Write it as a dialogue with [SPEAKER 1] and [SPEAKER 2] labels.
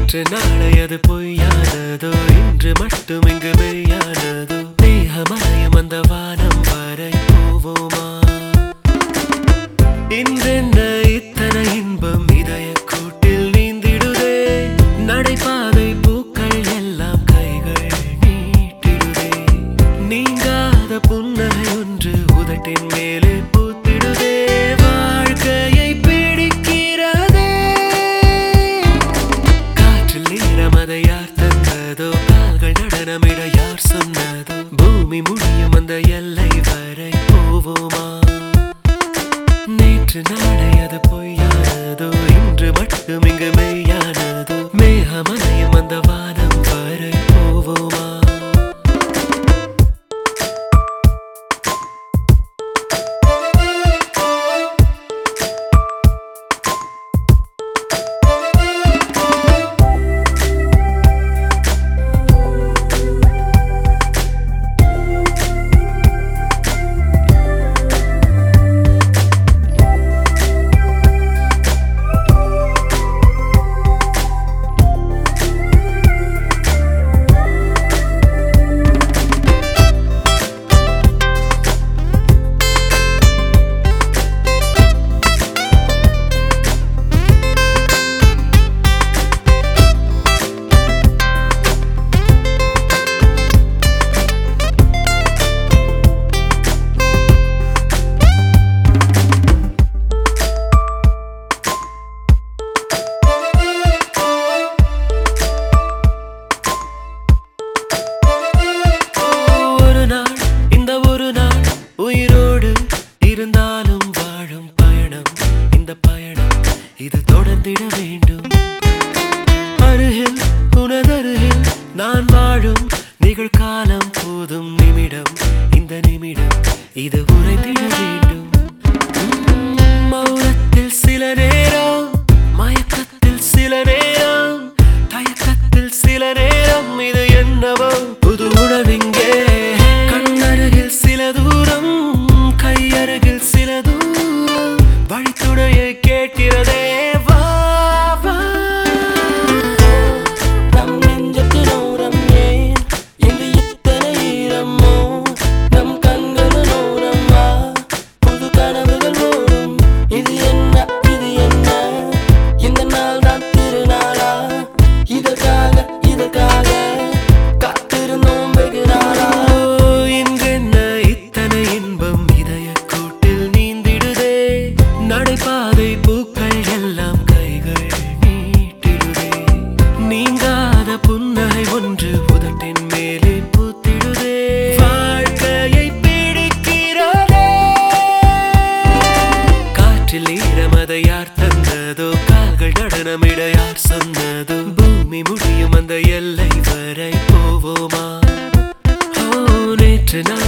[SPEAKER 1] நேற்று நாளை அது பொய்யானதோ இன்று மட்டும் இங்கு மெய்யானதோ தேகமலையும் அந்த வானம் வரை போவோமா இன்றென்ன இத்தனை இன்பம் இதய கூட்டில் நீந்திடுதே நடைபாதை பூக்கள் எல்லாம் கைகள் நீட்டிடுதே நீங்காத புன்னகை ஒன்று உதட்டின் மேலே பூத்திடுதே வாழ்க்கையை பிடிக்கிறதே காற்றில் ஈரம் அதை யார் தந்ததோ கால்கள் நடனமிட யார் சொன்னதோ பூமி முடியும் அந்த எல்லை வரை போவோமா நேற்று நாளை அது பொய்யானதோ இன்று மட்டும் இங்கு மெய்யானதோ மேகமலையும் அந்த வானம் வரை போவோமா ஒரு நாள் இந்த ஒரு நாள் உயிரோடு இருந்தாலும் வாழும் பயணம் இந்த பயணம் இது தொடர்ந்திட வேண்டும் அருகில் உனதருகில் நான் வாழும் நிகழ்காலம் போதும் நிமிடம் இந்த நிமிடம் இது உறைந்திட வேண்டும் உம், மௌனத்தில் சில நேரம் மயக்கத்தில் சில நேரம் தயக்கத்தில் சில நேரம் இது என்னவோ புது உணர்விங்கே கண்ணருகில் சில தூரம் கையருகில் சில தூரம் வழித்துணையை கேட்கிறதே வா வா
[SPEAKER 2] நம் நெஞ்சத்தின் ஓரம் ஏன் இங்கு இத்தனை ஈரமோ நம் கண்களின் ஓரம் வா புது கனவுகள் ஓடும் இது என்ன இது என்ன இந்த நாள் தான் திருநாளா இதற்காக இதற்காக காத்திருந்தோம் வெகு நாளா
[SPEAKER 1] ஓ, இன்றென்ன இத்தனை இன்பம் இதய கூட்டில் நீந்திடுதே நடைபாதை பூக்கள் எல்லாம் கைகள் நீட்டிடுதே நீங்காத புன்னகை ஒன்று உதட்டின் மேலே பூத்திடுதே வாழ்க்கையை பிடிக்கிறதே காற்றில் ஈரம் அதை யார் தந்ததோ கால்கள் நடனமிட யார் சொன்னதோ பூமி முடியும் அந்த எல்லை வரை போவோமா ஓ நேற்று நான்